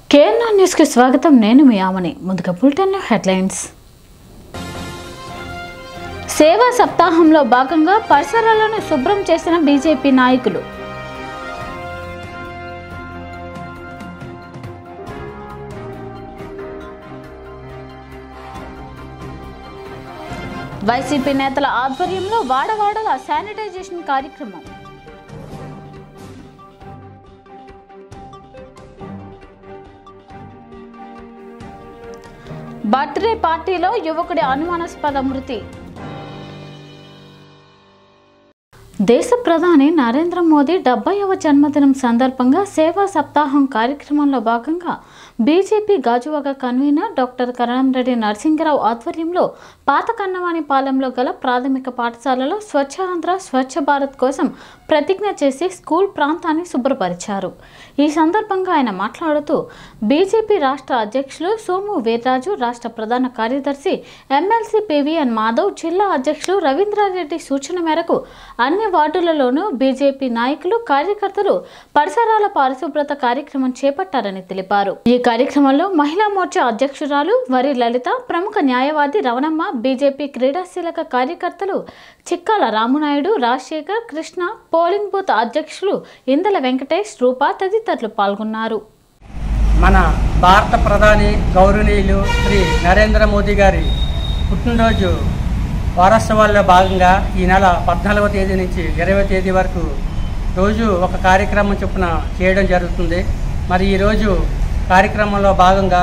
KNR న్యూస్కి స్వాగతం నేను మీ ఆమని ముందుగా బులెటిన్లో హెడ్లైన్స్ సేవా సప్తాహంలో భాగంగా పరిసరాలను శుభ్రం చేసిన బీజేపీ నాయకులు వైసీపీ నేతల ఆధ్వర్యంలో వాడవాడల శానిటైజేషన్ కార్యక్రమం బర్త్డే పార్టీలో యువకుడి అనుమానాస్పద మృతి దేశ ప్రధాని నరేంద్ర మోదీ డెబ్బైవ జన్మదినం సందర్భంగా సేవా సప్తాహం కార్యక్రమంలో భాగంగా BJP Gajuwaka convener doctor Karanamreddy Narasimharao ఆధ్వర్యంలో పాత కన్నవాణి పాలెంలో గల ప్రాథమిక పాఠశాలలో స్వచ్ఛ ఆంధ్ర స్వచ్ఛ భారత్ కోసం ప్రతిజ్ఞ చేసి స్కూల్ ప్రాంతాన్ని శుభ్రపరిచారు ఈ సందర్భంగా ఆయన మాట్లాడుతూ బీజేపీ రాష్ట్ర అధ్యక్షులు సోము వీర్రాజు రాష్ట్ర ప్రధాన కార్యదర్శి ఎమ్మెల్సీ పివిఎన్ మాధవ్ జిల్లా అధ్యక్షులు రవీంద్రారెడ్డి సూచన మేరకు అన్ని వార్డులలోనూ బీజేపీ నాయకులు కార్యకర్తలు పరిసరాల పారిశుభ్రత కార్యక్రమం చేపట్టారని తెలిపారు ఈ కార్యక్రమంలో మహిళా మోర్చా అధ్యక్షురాలు వరి లలిత ప్రముఖ న్యాయవాది రవణమ్మ బీజేపీ క్రీడాశీలక కార్యకర్తలు చిక్కాల రామునాయుడు రాజశేఖర్ కృష్ణ పోలింగ్ బూత్ అధ్యక్షులు ఇందల వెంకటేష్ రూప తదితరులు పాల్గొన్నారు మన భారత ప్రధాని గౌరవనీయులు శ్రీ నరేంద్ర మోదీ గారి పుట్టినరోజు వారోత్సవాల్లో భాగంగా ఈ నెల పద్నాలుగవ తేదీ నుంచి ఇరవై తేదీ వరకు రోజు ఒక కార్యక్రమం చొప్పున చేయడం జరుగుతుంది మరి ఈరోజు కార్యక్రమంలో భాగంగా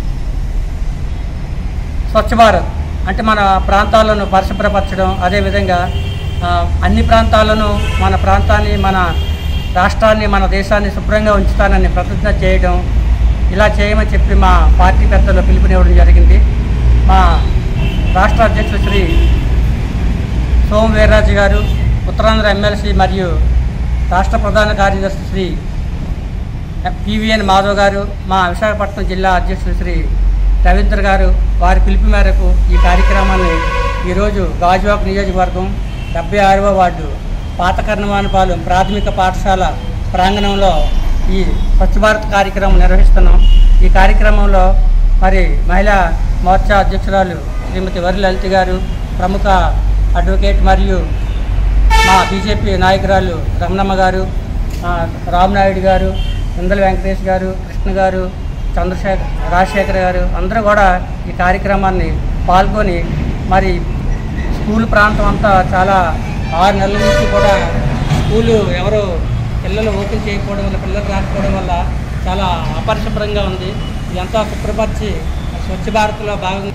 స్వచ్ఛ భారత్ అంటే మన ప్రాంతాలను పరిశుభ్రపరచడం అదేవిధంగా ఆ, అన్ని ప్రాంతాలను మన ప్రాంతాన్ని మన రాష్ట్రాన్ని మన దేశాన్ని శుభ్రంగా ఉంచుతానని ప్రతిజ్ఞ చేయడం ఇలా చేయమని చెప్పి మా పార్టీ పెద్దలు పిలుపునివ్వడం జరిగింది మా రాష్ట్ర అధ్యక్షుడు శ్రీ సోము వీర్రాజు గారు ఉత్తరాంధ్ర ఎమ్మెల్సీ మరియు రాష్ట్ర ప్రధాన కార్యదర్శి శ్రీ పివిఎన్ మాధవ్ గారు మా విశాఖపట్నం జిల్లా అధ్యక్షుడు శ్రీ రవీంద్ర గారు వారి పిలుపు మేరకు ఈ కార్యక్రమాన్ని ఈరోజు గాజువాక్ నియోజకవర్గం డెబ్బై ఆరవ వార్డు పాత కర్ణవానపాలెం ప్రాథమిక పాఠశాల ప్రాంగణంలో ఈ స్వచ్ఛ భారత్ కార్యక్రమం నిర్వహిస్తున్నాం ఈ కార్యక్రమంలో మరి మహిళా మోర్చా అధ్యక్షురాలు శ్రీమతి వరి లలిత గారు ప్రముఖ అడ్వకేట్ మరియు మా బీజేపీ నాయకురాలు రమణమ్మ గారు ఆ, రామనాయుడు గారు ఇందల వెంకటేష్ గారు కృష్ణ గారు చంద్రశేఖర్ రాజశేఖర్ గారు అందరూ కూడా ఈ కార్యక్రమాన్ని పాల్గొని మరి స్కూల్ ప్రాంతం అంతా చాలా ఆరు నెలల నుంచి కూడా స్కూలు ఎవరు పిల్లలు ఓపెన్ చేయకపోవడం వల్ల పిల్లలు రాకపోవడం వల్ల చాలా అపరిశుభ్రంగా ఉంది ఇదంతా శుభ్రపరిచి స్వచ్ఛ భారత్లో భాగంగా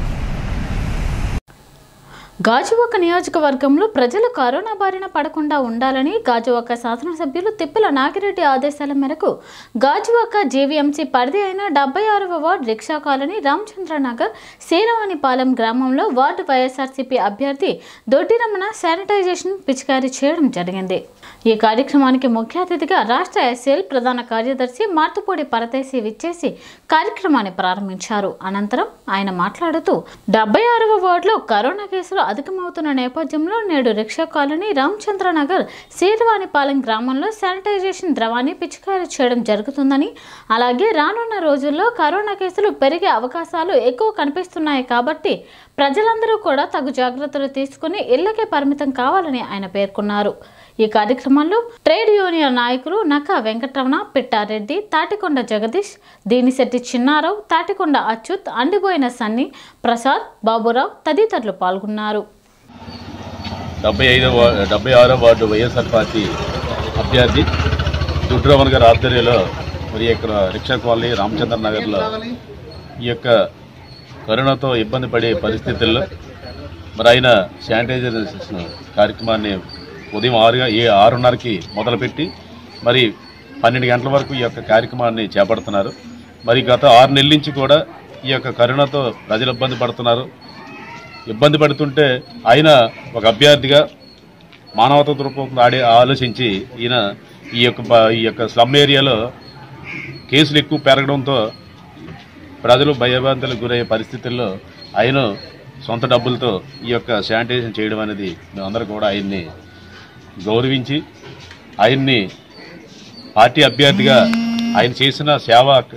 గాజువాక నియోజకవర్గంలో ప్రజలు కరోనా బారిన పడకుండా ఉండాలని గాజువాక శాసనసభ్యులు తిప్పల నాగిరెడ్డి ఆదేశాల మేరకు గాజువాక జేవీఎంసీ పరిధి అయిన డెబ్బై ఆరవ ward rickshaw colony Ramachandranagar Sheeravanipalem గ్రామంలో వార్డు వైఎస్ఆర్సీపీ అభ్యర్థి దొడ్డిరమణ శానిటైజేషన్ పిచికారీ చేయడం జరిగింది ఈ కార్యక్రమానికి ముఖ్య అతిథిగా రాష్ట్ర ఎస్ఎల్ ప్రధాన కార్యదర్శి మార్తుపూడి పరదేశి విచ్చేసి కార్యక్రమాన్ని ప్రారంభించారు అనంతరం ఆయన మాట్లాడుతూ డెబ్బై ఆరవ వార్డులో కరోనా కేసులు అధికమవుతున్న నేపథ్యంలో నేడు రిక్షా కాలనీ రామచంద్రనగర్ శీర్వాణిపాలెం గ్రామంలో శానిటైజేషన్ ద్రవాన్ని పిచికారీ చేయడం జరుగుతుందని అలాగే రానున్న రోజుల్లో కరోనా కేసులు పెరిగే అవకాశాలు ఎక్కువ కనిపిస్తున్నాయి కాబట్టి ప్రజలందరూ కూడా తగు జాగ్రత్తలు తీసుకుని ఇళ్లకే పరిమితం కావాలని ఆయన పేర్కొన్నారు ఈ కార్యక్రమంలో ట్రేడ్ యూనియన్ నాయకులు నక వెంకటరమణ పిట్టారెడ్డి తాటికొండ జగదీష్ దీనిశెట్టి చిన్నారావు తాటికొండ అచ్యుత్ అండిపోయిన సన్ని ప్రసాద్ బాబురావు తదితరులు పాల్గొన్నారు డెబ్బై ఐదో వా- డెబ్బై ఆరో వార్డు వైఎస్ఆర్ పార్టీ అభ్యర్థి దుడ్రమన్ గారి ఆధ్వర్యంలో మరి ఇక్కడ రిక్షా కాలనీ రామచంద్ర నగర్లో ఈ యొక్క కరోనాతో ఇబ్బంది పడే పరిస్థితుల్లో మరి ఆయన శానిటైజర్ కార్యక్రమాన్ని ఉదయం ఆరుగా ఏ ఆరున్నరకి మొదలుపెట్టి మరి పన్నెండు గంటల వరకు ఈ యొక్క కార్యక్రమాన్ని చేపడుతున్నారు మరి గత ఆరు నెలల నుంచి కూడా ఈ యొక్క కరోనాతో ప్రజలు ఇబ్బంది పడుతున్నారు ఇబ్బంది పడుతుంటే ఆయన ఒక అభ్యర్థిగా మానవతా దృక్పథం ఆడి ఆలోచించి ఈయన ఈ యొక్క బ- ఈ యొక్క స్లమ్ ఏరియాలో కేసులు ఎక్కువ పెరగడంతో ప్రజలు భయభ్రాంతులకు గురయ్యే పరిస్థితుల్లో ఆయన సొంత డబ్బులతో ఈ యొక్క శానిటైజేషన్ చేయడం అనేది మేమందరం కూడా ఆయన్ని గౌరవించి ఆయన్ని పార్టీ అభ్యర్థిగా ఆయన చేసిన సేవ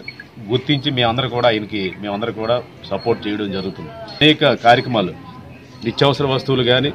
గుర్తించి మేమందరం కూడా ఆయనకి మేమందరం కూడా సపోర్ట్ చేయడం జరుగుతుంది అనేక కార్యక్రమాలు నిత్యావసర వస్తువులు కానీ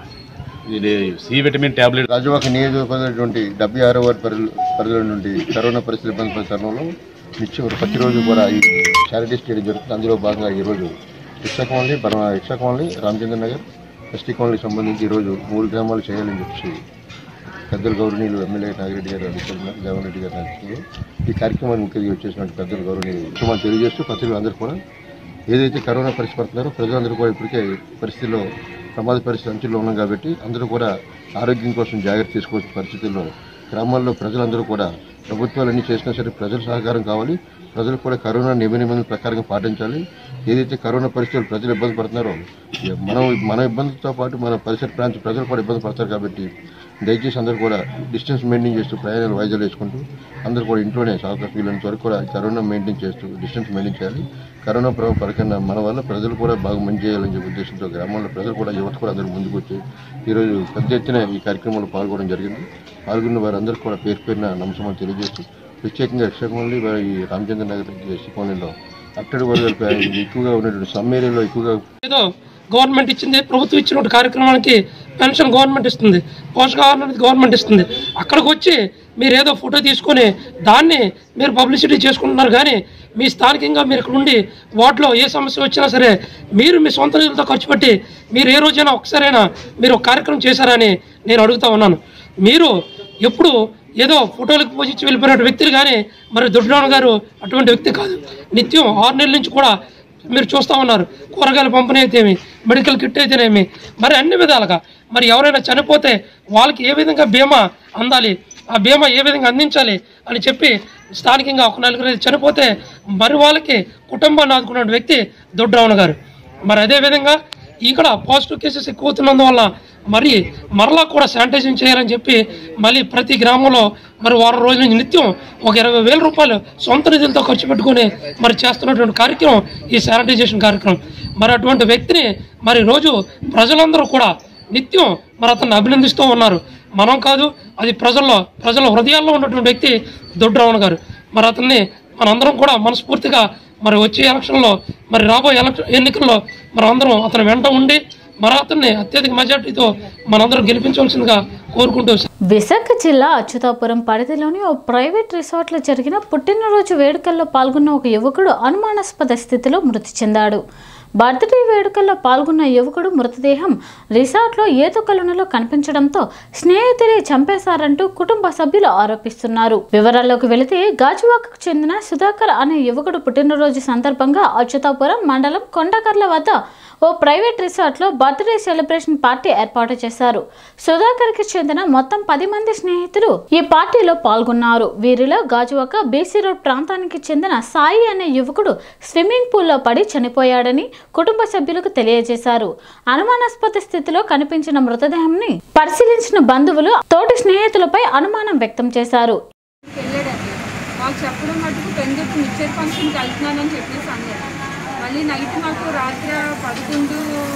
సి విటమిన్ ట్యాబ్లెట్ రాజవాక నియోజకవర్గమైనటువంటి డెబ్బై ఆరో వార్డు పరిధి పరిధిలో నుండి కరోనా పరిస్థితి ఇబ్బంది పడిన తరుణంలో నిత్యం ప్రతిరోజు కూడా ఈ చారిటీ స్టేడియం జరుగుతుంది అందులో భాగంగా ఈరోజు రిక్షా కాలనీ బర rickshaw colony Ramachandra Nagar ST కాలనీకి సంబంధించి ఈరోజు మూడు గ్రామాలు చేయాలని చెప్పి పెద్దలు గౌరవనీయులు ఎమ్మెల్యే నాగిరెడ్డి గారు అధికారులు జగన్ రెడ్డి గారు నాయకత్వంలో ఈ కార్యక్రమాన్ని ముఖ్యంగా వచ్చేసినటువంటి పెద్దలు గౌరవనీయులు ముఖ్యమంత్రి తెలియజేస్తూ ప్రజలు అందరూ కూడా ఏదైతే కరోనా పరిస్థితి పడుతున్నారో ప్రజలందరూ కూడా ఇప్పటికే పరిస్థితిలో ప్రమాద పరిస్థితి అంచుల్లో ఉన్నాం కాబట్టి అందరూ కూడా ఆరోగ్యం కోసం జాగ్రత్త తీసుకోవాల్సిన పరిస్థితుల్లో గ్రామాల్లో ప్రజలందరూ కూడా ప్రభుత్వాలు అన్ని చేసినా సరే ప్రజల సహకారం కావాలి ప్రజలు కూడా కరోనా నియమ నిబంధనల ప్రకారంగా పాటించాలి ఏదైతే కరోనా పరిస్థితులు ప్రజలు ఇబ్బంది పడుతున్నారో మనం మన ఇబ్బందులతో పాటు మన పరిసర ప్రాంత ప్రజలు కూడా ఇబ్బంది పడతారు కాబట్టి దయచేసి అందరూ కూడా డిస్టెన్స్ మెయింటైన్ చేస్తూ ప్రయాణాలు వాయిదాలు వేసుకుంటూ అందరూ కూడా ఇంట్లోనే అవకాశం వీళ్ళంత వరకు కూడా కరోనా మెయింటైన్ చేస్తూ డిస్టెన్స్ మెయింటైన్ చేయాలి కరోనా ప్రభావం పడకుండా మన వల్ల ప్రజలు కూడా బాగా మంచి చేయాలని చెప్పే ఉద్దేశంతో గ్రామాల్లో ప్రజలు కూడా యువత కూడా అందరూ ముందుకు వచ్చి ఈరోజు పెద్ద ఎత్తున ఈ కార్యక్రమంలో పాల్గొనడం జరిగింది పాల్గొన్న వారందరూ కూడా పేరు పేరున నమస్కారం తెలియజేస్తూ ప్రత్యేకంగా యక్షకోణి ఈ రామచంద్ర నగర్ ఎస్సీ కాలనీలో అట్టడి వర్గాలు ఎక్కువగా ఉన్నటువంటి సమ్ ఏరియాలో ఎక్కువగా ఏదో గవర్నమెంట్ ఇచ్చింది ప్రభుత్వం ఇచ్చిన కార్యక్రమానికి పెన్షన్ గవర్నమెంట్ ఇస్తుంది పోషకాహారం అనేది గవర్నమెంట్ ఇస్తుంది అక్కడికి వచ్చి మీరు ఏదో ఫోటో తీసుకొని దాన్ని మీరు పబ్లిసిటీ చేసుకుంటున్నారు కానీ మీ స్థానికంగా మీరు ఇక్కడ ఉండి వాటిలో ఏ సమస్య వచ్చినా సరే మీరు మీ సొంత నిధులతో ఖర్చు పెట్టి మీరు ఏ రోజైనా ఒకసారైనా మీరు ఒక కార్యక్రమం చేశారని నేను అడుగుతా ఉన్నాను మీరు ఎప్పుడు ఏదో ఫోటోలకు పూజించి వెళ్ళిపోయిన వ్యక్తులు కానీ మరి దొడ్డరావు గారు అటువంటి వ్యక్తి కాదు నిత్యం ఆరు నెలల నుంచి కూడా మీరు చూస్తూ ఉన్నారు కూరగాయల పంపిణీ అయితేమి మెడికల్ కిట్ అయితేనేమి మరి అన్ని విధాలుగా మరి ఎవరైనా చనిపోతే వాళ్ళకి ఏ విధంగా బీమా అందాలి ఆ బీమా ఏ విధంగా అందించాలి అని చెప్పి స్థానికంగా ఒక నలుగురు చనిపోతే మరి వాళ్ళకి కుటుంబాన్ని ఆదుకున్న వ్యక్తి దొడ్డరావణ గారు మరి అదే విధంగా ఇక్కడ పాజిటివ్ కేసెస్ ఎక్కువ అవుతున్నందువల్ల మరి మరలా కూడా శానిటైజేషన్ చేయాలని చెప్పి మళ్ళీ ప్రతి గ్రామంలో మరి వారం రోజుల నుంచి నిత్యం ఒక ఇరవై వేల రూపాయలు సొంత నిధులతో ఖర్చు పెట్టుకొని మరి చేస్తున్నటువంటి కార్యక్రమం ఈ శానిటైజేషన్ కార్యక్రమం మరి అటువంటి వ్యక్తిని మరి రోజు ప్రజలందరూ కూడా నిత్యం మరి అతన్ని అభినందిస్తూ ఉన్నారు మనం కాదు అది ప్రజల్లో ప్రజల హృదయాల్లో ఉన్నటువంటి వ్యక్తి దొడ్డరావణ గారు మరి అతన్ని మనందరం కూడా మనస్ఫూర్తిగా మరి వచ్చే ఎలక్షన్లో మరి రాబోయే ఎలక్షన్ ఎన్నికల్లో మరి అందరం అతని వెంట ఉండి మరి అతన్ని అత్యధిక మెజార్టీతో మనందరం గెలిపించవలసిందిగా కోరుకుంటూ విశాఖ జిల్లా అచ్యుతాపురం పరిధిలోని ఓ ప్రైవేట్ రిసార్ట్లో జరిగిన పుట్టినరోజు వేడుకల్లో పాల్గొన్న ఒక యువకుడు అనుమానాస్పద స్థితిలో మృతి చెందాడు బర్త్డే వేడుకల్లో పాల్గొన్న యువకుడు మృతదేహం రిసార్ట్లో ఈత కొలనులో కనిపించడంతో స్నేహితులే చంపేశారంటూ కుటుంబ సభ్యులు ఆరోపిస్తున్నారు వివరాల్లోకి వెళితే గాజువాకకు చెందిన సుధాకర్ అనే యువకుడు పుట్టినరోజు సందర్భంగా అచ్యుతాపురం మండలం కొండకర్ల వద్ద ఓ ప్రైవేట్ రిసార్ట్లో బర్త్డే సెలబ్రేషన్ పార్టీ ఏర్పాటు చేశారు సుధాకర్కి చెందిన మొత్తం పది మంది స్నేహితులు ఈ పార్టీలో పాల్గొన్నారు వీరిలో గాజువాక బీసీ రోడ్ ప్రాంతానికి చెందిన సాయి అనే యువకుడు స్విమ్మింగ్ పూల్లో పడి చనిపోయాడని కుటుంబ సభ్యులకు తెలియజేశారు అనుమానాస్పద స్థితిలో కనిపించిన మృతదేహంని పరిశీలించిన బంధువులు తోటి స్నేహితులపై అనుమానం వ్యక్తం చేశారు వెళ్ళాడండి మాకు చెప్పడం మటుకు పెందుకు మిక్చర్ ఫంక్షన్కి వెళ్తున్నానని చెప్పేసి అన్నారు మళ్ళీ నైట్ మాకు రాత్రి పదకొండు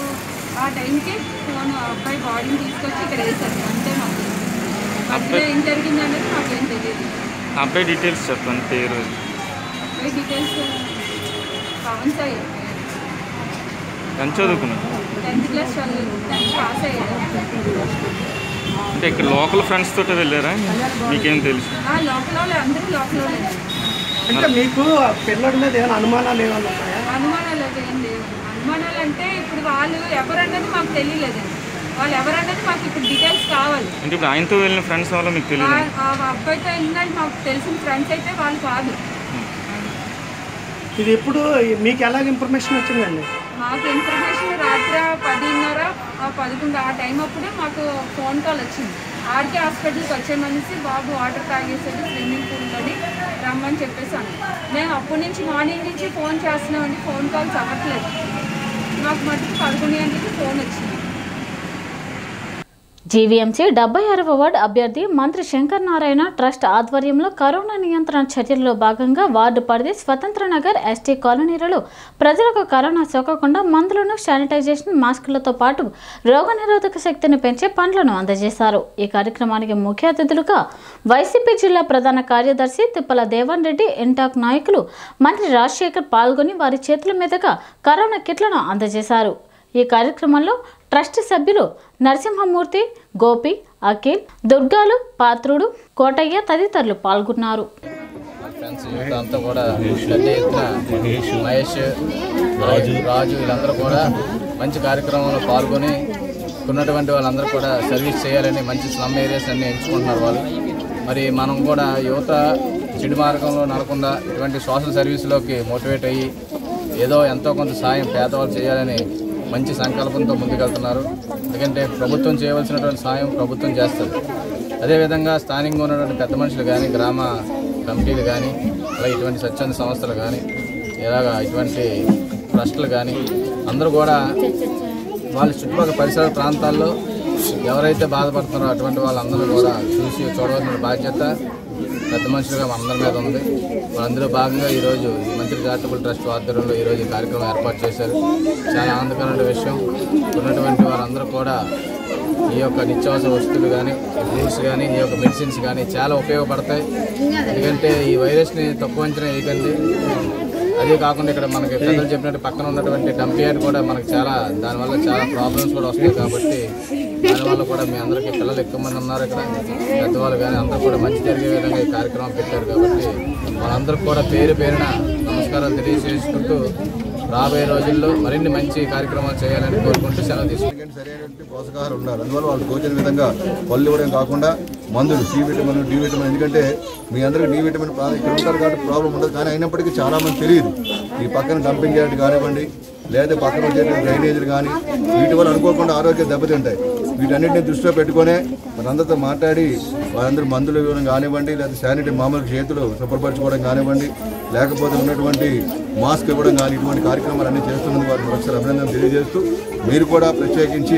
ఆ టైంకి ఫోన్ అబ్బాయి బాడీని తీసుకొచ్చి ఇక్కడ వేశారు అంతే మాకు బర్త్డే ఏం జరిగిందనేది మాకేం తెలియదు అబ్బాయి డీటెయిల్స్ చెప్పండి పేరు అబ్బాయి డీటెయిల్స్ పవన్ సాయి ఎంత చదువుకున్నాడు టెన్త్ క్లాస్ చదివారు టెన్త్ పాస్ అయ్యారు అంటే ఇక్కడ లోకల్ ఫ్రెండ్స్ తోటి వెళ్ళారా మీకేం తెలుసు ఆ లోపల వాళ్ళు అందరూ లోపల వాళ్ళే. అంటే మీకు ఆ పిల్లడి మీద ఏమైనా అనుమానాలు ఏమైనా ఉన్నాయా అనుమానాలు అవి ఏం లేవు అనుమానాలు అంటే ఇప్పుడు వాళ్ళు ఎవరన్నది మాకు తెలియలేదండి వాళ్ళు ఎవరన్నది మాకు ఇప్పుడు డీటెయిల్స్ కావాలి అంటే ఇప్పుడు ఆయనతో వెళ్ళిన ఫ్రెండ్స్ వల్ల మీకు తెలియదు ఆ- ఆ అబ్బాయితో వెళ్ళినట్టు మాకు తెలిసిన ఫ్రెండ్స్ అయితే వాళ్ళు కాదు ఇది ఎప్పుడు మీకు ఎలాగ ఇన్ఫర్మేషన్ వచ్చిందండి మాకు ఇన్ఫర్మేషన్ రాత్రి పదిన్నర ఆ పదకొండు ఆ టైం అప్పుడే మాకు ఫోన్ కాల్ వచ్చింది ఆర్కే హాస్పిటల్కి వచ్చామనేసి బాబు వాటర్ తాగేసాడు స్విమ్మింగ్ పూల్లోని రమ్మని చెప్పేసి అన్నాడు మేము అప్పటి నుంచి మార్నింగ్ నుంచి ఫోన్ చేస్తున్నామండి ఫోన్ కాల్స్ అవ్వట్లేదు మాకు మటుకు పదకొండు గంటలకి ఫోన్ వచ్చింది జీవీఎంసీ డెబ్బై ఆరవ వార్డు అభ్యర్థి మంత్రి శంకర్ నారాయణ ట్రస్ట్ ఆధ్వర్యంలో కరోనా నియంత్రణ చర్యల్లో భాగంగా వార్డు పరిధి స్వతంత్ర నగర్ ఎస్టీ కాలనీలలో ప్రజలకు కరోనా సోకకుండా మందులను శానిటైజేషన్ మాస్కులతో పాటు రోగనిరోధక శక్తిని పెంచే పండ్లను అందజేశారు ఈ కార్యక్రమానికి ముఖ్య అతిథులుగా వైసీపీ జిల్లా ప్రధాన కార్యదర్శి తిప్పల దేవన్ రెడ్డి ఇంటాక్ నాయకులు మంత్రి రాజశేఖర్ పాల్గొని వారి చేతుల మీదుగా కరోనా కిట్లను అందజేశారు ఈ కార్యక్రమంలో ట్రస్ట్ సభ్యులు నరసింహమూర్తి గోపి అఖిల్ దుర్గాలు పాత్రుడు కోటయ్య తదితరులు పాల్గొన్నారు ఫ్రెండ్స్ యూత్ అంతా కూడా పెద్ద ఎత్తున మహేష్ రాజు రాజు వీళ్ళందరూ కూడా మంచి కార్యక్రమంలో పాల్గొని ఉన్నటువంటి వాళ్ళందరూ కూడా సర్వీస్ చేయాలని మంచి స్లమ్ ఏరియాస్ అన్ని ఎంచుకుంటున్నారు వాళ్ళు మరి మనం కూడా యువత చెడు మార్గంలో నడకుండా ఇటువంటి సోషల్ సర్వీస్లోకి మోటివేట్ అయ్యి ఏదో ఎంతో కొంత సాయం పేదవాళ్ళు చేయాలని మంచి సంకల్పంతో ముందుకెళ్తున్నారు ఎందుకంటే ప్రభుత్వం చేయవలసినటువంటి సాయం ప్రభుత్వం చేస్తుంది అదేవిధంగా స్థానికంగా ఉన్నటువంటి పెద్ద మనుషులు కానీ గ్రామ కమిటీలు కానీ అలాగే ఇటువంటి స్వచ్ఛంద సంస్థలు కానీ ఇలాగా ఇటువంటి ట్రస్టులు కానీ అందరూ కూడా వాళ్ళ చుట్టుపక్కల పరిసర ప్రాంతాల్లో ఎవరైతే బాధపడుతున్నారో అటువంటి వాళ్ళందరూ కూడా చూసి చూడవలసిన బాధ్యత పెద్ద మనుషులుగా మనందరి మీద ఉంది అందులో భాగంగా ఈరోజు ఈ మంత్రి చారిటబుల్ ట్రస్ట్ ఆధ్వర్యంలో ఈరోజు ఈ కార్యక్రమం ఏర్పాటు చేశారు చాలా ఆనందకరమైన విషయం ఉన్నటువంటి వారందరూ కూడా ఈ యొక్క నిత్యావసర వస్తువులు కానీ ఫ్రూట్స్ కానీ ఈ యొక్క మెడిసిన్స్ కానీ చాలా ఉపయోగపడతాయి ఎందుకంటే ఈ వైరస్ని తక్కువ అంచనా వేయకండి అదే కాకుండా ఇక్కడ మనకి పెద్దలు చెప్పినట్టు పక్కన ఉన్నటువంటి డంపియార్డ్ కూడా మనకి చాలా దానివల్ల చాలా ప్రాబ్లమ్స్ కూడా వస్తాయి కాబట్టి దానివల్ల కూడా మీ అందరికీ పిల్లలు ఎక్కువ మంది ఉన్నారు ఇక్కడ పెద్దవాళ్ళు కానీ అందరూ కూడా మంచి జరిగే విధంగా ఈ కార్యక్రమం పెట్టారు కాబట్టి వాళ్ళందరికీ కూడా పేరు పేరున నమస్కారాలు తెలియజేసుకుంటూ రాబోయే రోజుల్లో మరిన్ని మంచి కార్యక్రమాలు చేయాలని కోరుకుంటూ సెలవు తీసుకుంటాం ఎందుకంటే సరైనటువంటి పోషకాహారం ఉండాలి అందువల్ల వాళ్ళు తోచిన విధంగా పళ్ళు ఇవ్వడం కాకుండా మందులు సి విటమిన్ డి విటమిన్ ఎందుకంటే మీ అందరికీ డి విటమిన్ ప్రా- ఇక్కడ ఉంటారు కాబట్టి ప్రాబ్లం ఉండదు కానీ అయినప్పటికీ చాలా మంది తెలియదు ఈ పక్కన డంపింగ్ యార్డ్ కానివ్వండి లేదా పక్కన వచ్చే డ్రైనేజీలు కానీ వీటి వల్ల అనుకోకుండా ఆరోగ్యం దెబ్బతింటాయి వీటన్నిటిని దృష్టిలో పెట్టుకునే మనందరితో మాట్లాడి వాళ్ళందరూ మందులు ఇవ్వడం కానివ్వండి లేదా శానిటరీ మామూలు చేతులు శుభ్రపరచుకోవడం కానివ్వండి లేకపోతే ఉన్నటువంటి మాస్క్ ఇవ్వడం కానీ ఇటువంటి కార్యక్రమాలు అన్నీ చేస్తున్నందుకు వారికి ఒకసారి అభినందన తెలియజేస్తూ మీరు కూడా ప్రత్యేకించి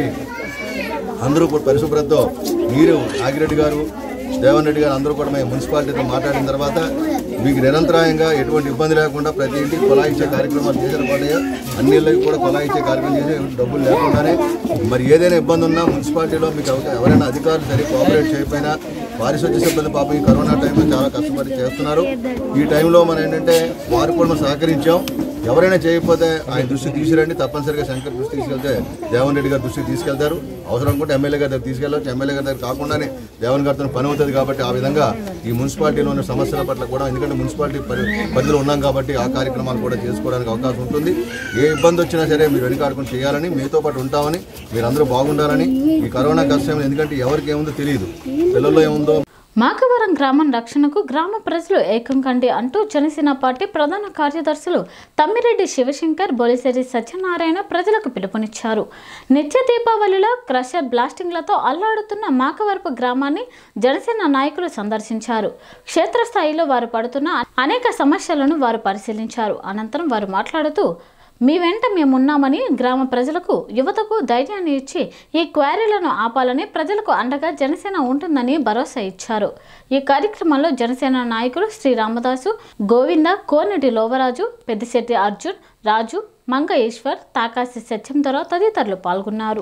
అందరూ కూడా పరిశుభ్రతతో మీరు నాగిరెడ్డి గారు దేవన్ రెడ్డి గారు అందరూ కూడా మేము మున్సిపాలిటీతో మాట్లాడిన తర్వాత మీకు నిరంతరాయంగా ఎటువంటి ఇబ్బంది లేకుండా ప్రతి ఇంటికి కొలాయించే కార్యక్రమాలు చేసిన పాటయ్య అన్ని ఇళ్ళకి కూడా కొలాయించే కార్యక్రమం చేసి డబ్బులు లేకుండానే మరి ఏదైనా ఇబ్బంది ఉన్నా మున్సిపాలిటీలో మీకు ఎవరి- ఎవరైనా అధికారులు సరిగ్గా కోఆపరేట్ చేయకపోయినా పారిశుద్ధ్య సిబ్బంది పాపం ఈ కరోనా టైంలో చాలా కష్టపడి చేస్తున్నారు ఈ టైంలో మనం ఏంటంటే వారు కూడా మనం సహకరించాం ఎవరైనా చేయకపోతే ఆయన దృష్టి తీసుకురండి తప్పనిసరిగా శంకర్ దృష్టి తీసుకెళ్తే దేవన్ రెడ్డి గారి దృష్టికి తీసుకెళ్తారు అవసరం అనుకుంటే ఎమ్మెల్యే గారి దగ్గర తీసుకెళ్ళవచ్చు ఎమ్మెల్యే గారి దగ్గర కాకుండానే దేవన్ గారితో పని అవుతుంది కాబట్టి ఆ విధంగా ఈ మున్సిపాలిటీలో ఉన్న సమస్యల పట్ల కూడా ఎందుకంటే మున్సిపాలిటీ పరి- పరిధిలో ఉన్నాం కాబట్టి ఆ కార్యక్రమాలు కూడా చేసుకోవడానికి అవకాశం ఉంటుంది ఏ ఇబ్బంది వచ్చినా సరే మీరు వెనుకాడుకుని చేయాలని మీతో పాటు ఉంటామని మీరందరూ బాగుండాలని ఈ కరోనా కష్టం ఎందుకంటే ఎవరికి ఏముందో తెలియదు పిల్లల్లో ఏముందో మాకవరం గ్రామం రక్షణకు గ్రామ ప్రజలు ఏకం కండి అంటూ జనసేన పార్టీ ప్రధాన కార్యదర్శులు తమ్మిరెడ్డి శివశంకర్ బొలిశెరి సత్యనారాయణ ప్రజలకు పిలుపునిచ్చారు నిత్య దీపావళిలో క్రషర్ బ్లాస్టింగ్లతో అల్లాడుతున్న మాకవరపు గ్రామాన్ని జనసేన నాయకులు సందర్శించారు క్షేత్రస్థాయిలో వారు పడుతున్న అనేక సమస్యలను వారు పరిశీలించారు అనంతరం వారు మాట్లాడుతూ మీ వెంట మేమున్నామని గ్రామ ప్రజలకు యువతకు ధైర్యాన్ని ఇచ్చి ఈ క్వారీలను ఆపాలని ప్రజలకు అండగా జనసేన ఉంటుందని భరోసా ఇచ్చారు ఈ కార్యక్రమంలో జనసేన నాయకులు శ్రీ రామదాసు గోవింద కోనటి లోవరాజు పెద్దిశెట్టి అర్జున్ రాజు మంగ ఈశ్వర్ తాకాసి సత్యంధర తదితరులు పాల్గొన్నారు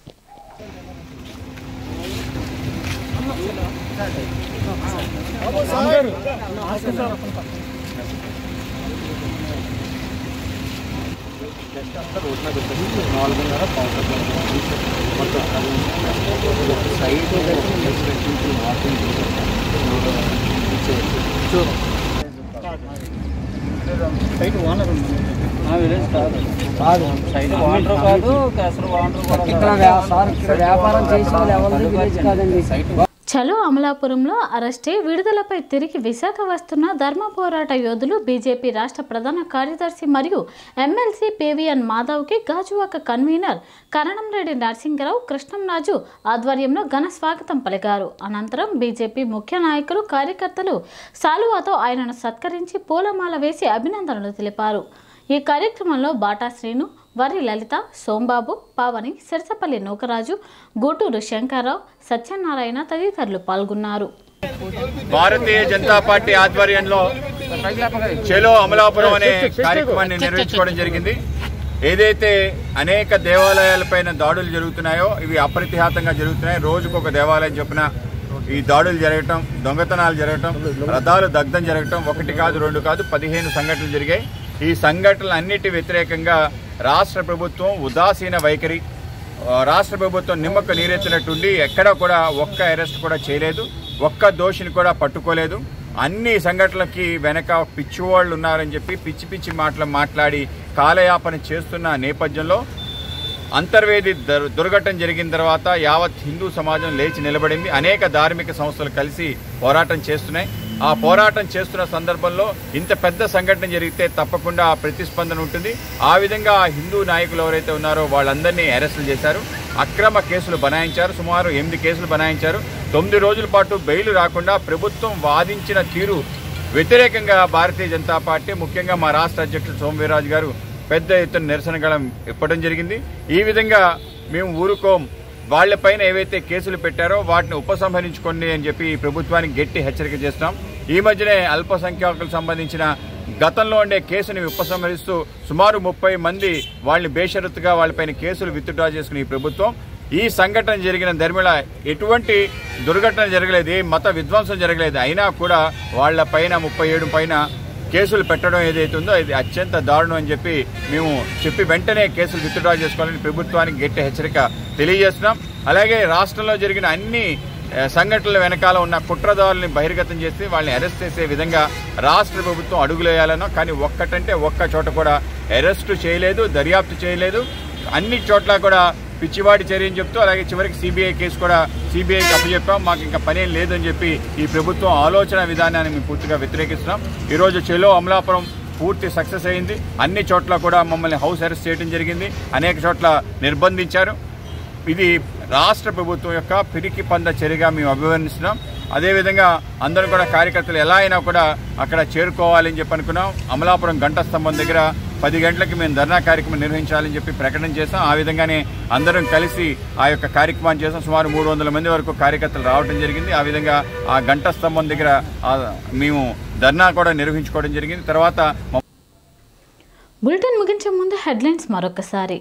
చలో అమలాపురంలో అరెస్టే విడుదలపై తిరిగి విశాఖ వస్తున్న ధర్మ పోరాట యోధులు బీజేపీ రాష్ట్ర ప్రధాన కార్యదర్శి మరియు ఎమ్మెల్సీ పేవిఎన్ మాధవ్కి గాజువాక కన్వీనర్ కరణంరెడ్డి నరసింగరావు కృష్ణంరాజు ఆధ్వర్యంలో ఘన స్వాగతం పలికారు అనంతరం బీజేపీ ముఖ్య నాయకులు కార్యకర్తలు సాలువాతో ఆయనను సత్కరించి పూలమాల వేసి అభినందనలు తెలిపారు ఈ కార్యక్రమంలో బాటా శ్రీను వరి లలిత సోంబాబు పావని సిరసపల్లి నూకరాజు గూటూరు శంకర్రావు సత్యనారాయణ తదితరులు పాల్గొన్నారు భారతీయ జనతా పార్టీ ఆధ్వర్యంలో చెలో అమలాపురం అనే కార్యక్రమాన్ని నిర్వహించుకోవడం జరిగింది ఏదైతే అనేక దేవాలయాలపైన దాడులు జరుగుతున్నాయో ఇవి అప్రతిహాతంగా జరుగుతున్నాయి రోజుకు ఒక దేవాలయం చొప్పున ఈ దాడులు జరగటం దొంగతనాలు జరగటం రథాలు దగ్ధం జరగటం ఒకటి కాదు రెండు కాదు పదిహేను సంఘటనలు జరిగాయి ఈ సంఘటనలు అన్నిటి వ్యతిరేకంగా రాష్ట్ర ప్రభుత్వం ఉదాసీన వైఖరి ఆ, రాష్ట్ర ప్రభుత్వం నిమ్మకు నీరెత్తినట్టుండి ఎక్కడా కూడా ఒక్క అరెస్ట్ కూడా చేయలేదు ఒక్క దోషిని కూడా పట్టుకోలేదు అన్ని సంఘటనలకి వెనక పిచ్చివాళ్ళు ఉన్నారని చెప్పి పిచ్చి పిచ్చి మాటలు మాట్లాడి కాలయాపన చేస్తున్న నేపథ్యంలో అంతర్వేది దుర్- దుర్ఘటన జరిగిన తర్వాత యావత్ హిందూ సమాజం లేచి నిలబడింది అనేక ధార్మిక సంస్థలు కలిసి పోరాటం చేస్తున్నాయి ఆ పోరాటం చేస్తున్న సందర్భంలో ఇంత పెద్ద సంఘటన జరిగితే తప్పకుండా ప్రతిస్పందన ఉంటుంది ఆ విధంగా ఆ హిందూ నాయకులు ఎవరైతే ఉన్నారో వాళ్ళందరినీ అరెస్టులు చేశారు అక్రమ కేసులు బనాయించారు సుమారు ఎనిమిది కేసులు బనాయించారు తొమ్మిది రోజుల పాటు బెయిల్ రాకుండా ప్రభుత్వం వాదించిన తీరు వ్యతిరేకంగా భారతీయ జనతా పార్టీ ముఖ్యంగా మా రాష్ట్ర అధ్యక్షుడు సోమవీరాజు గారు పెద్ద ఎత్తున నిరసన గళం ఇప్పడం జరిగింది ఈ విధంగా మేము ఊరుకోం వాళ్లపైన ఏవైతే కేసులు పెట్టారో వాటిని ఉపసంహరించుకోండి అని చెప్పి ఈ ప్రభుత్వానికి గట్టి హెచ్చరిక చేస్తున్నాం ఈ మధ్యనే అల్పసంఖ్యాకులకు సంబంధించిన గతంలో ఉండే కేసుని ఉపసంహరిస్తూ సుమారు ముప్పై మంది వాళ్ళని బేషరతుగా వాళ్ళపైన కేసులు విత్డ్రా చేసుకున్న ఈ ప్రభుత్వం ఈ సంఘటన జరిగిన ధర్మిళ ఎటువంటి దుర్ఘటన జరగలేదు ఏ మత విధ్వంసం జరగలేదు అయినా కూడా వాళ్ళ పైన ముప్పై ఏడు పైన కేసులు పెట్టడం ఏదైతే ఉందో ఇది అత్యంత దారుణం అని చెప్పి మేము చెప్పి వెంటనే కేసులు విత్డ్రా చేసుకోవాలని ప్రభుత్వానికి గట్టి హెచ్చరిక తెలియజేస్తున్నాం అలాగే రాష్ట్రంలో జరిగిన అన్ని ఆ, సంఘటనల వెనకాల ఉన్న కుట్రదారుల్ని బహిర్గతం చేసి వాళ్ళని అరెస్ట్ చేసే విధంగా రాష్ట్ర ప్రభుత్వం అడుగులేయాలనో కానీ ఒక్కటంటే ఒక్క చోట కూడా అరెస్టు చేయలేదు దర్యాప్తు చేయలేదు అన్ని చోట్ల కూడా పిచ్చివాడి చర్యని చెప్తూ అలాగే చివరికి సిబిఐ కేసు కూడా సిబిఐకి అప్పచెప్పాం మాకు ఇంకా పనేం లేదని చెప్పి ఈ ప్రభుత్వం ఆలోచన విధానాన్ని మేము పూర్తిగా వ్యతిరేకిస్తున్నాం ఈరోజు చెలో అమలాపురం పూర్తి సక్సెస్ అయింది అన్ని చోట్ల కూడా మమ్మల్ని హౌస్ అరెస్ట్ చేయడం జరిగింది అనేక చోట్ల నిర్బంధించారు ఇది రాష్ట్ర ప్రభుత్వం యొక్క పిరికి పంద చర్యగా మేము అభివర్ణిస్తున్నాం అదేవిధంగా అందరూ కూడా కార్యకర్తలు ఎలా అయినా కూడా అక్కడ చేరుకోవాలని చెప్పి అనుకున్నాం అమలాపురం గంట స్తంభం దగ్గర పది గంటలకి మేము ధర్నా కార్యక్రమం నిర్వహించాలని చెప్పి ప్రకటన చేస్తాం ఆ విధంగానే అందరం కలిసి ఆ యొక్క కార్యక్రమాన్ని చేస్తాం సుమారు మూడు వందల మంది వరకు కార్యకర్తలు రావడం జరిగింది ఆ విధంగా ఆ గంట స్తంభం దగ్గర ఆ, మేము ధర్నా కూడా నిర్వహించుకోవడం జరిగింది తర్వాత మా బులెటిన్ ముగించే ముందు హెడ్లైన్స్ మరొకసారి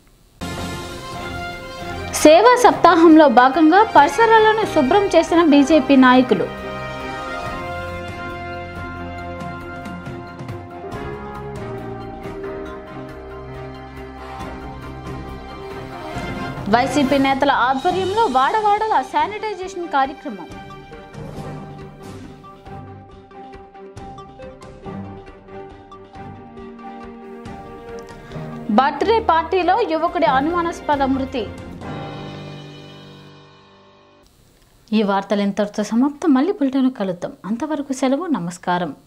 సేవా సప్తాహంలో భాగంగా పరిసరాలను శుభ్రం చేసిన బీజేపీ నాయకులు వైసీపీ నేతల ఆధ్వర్యంలో వాడవాడల శానిటైజేషన్ కార్యక్రమం బర్త్డే పార్టీలో యువకుడి అనుమానాస్పద మృతి ఈ వార్తలు ఇంతటితో సమాప్తం మళ్ళీ బులెటిన్ కలుద్దాం అంతవరకు సెలవు నమస్కారం